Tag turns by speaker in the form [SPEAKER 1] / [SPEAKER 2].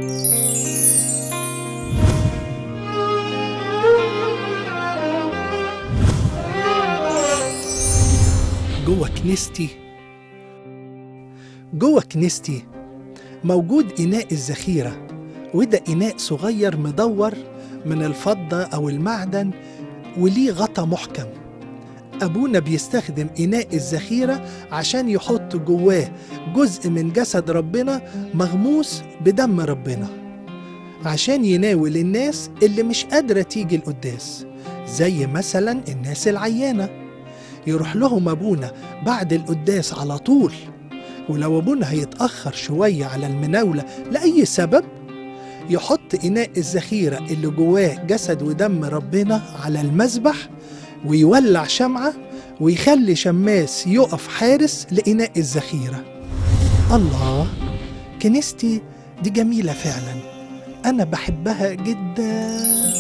[SPEAKER 1] جوه كنيستي جوه كنيستي موجود إناء الذخيرة وده إناء صغير مدور من الفضة أو المعدن وليه غطا محكم أبونا بيستخدم إناء الذخيرة عشان يحط جواه جزء من جسد ربنا مغموس بدم ربنا عشان يناول الناس اللي مش قادرة تيجي القداس زي مثلا الناس العيانة يروح لهم أبونا بعد القداس على طول ولو أبونا هيتأخر شوية على المناولة لأي سبب يحط إناء الذخيرة اللي جواه جسد ودم ربنا على المذبح ويولع شمعة ويخلي شماس يقف حارس لإناء الذخيرة الله كنيستي دي جميلة فعلا أنا بحبها جدا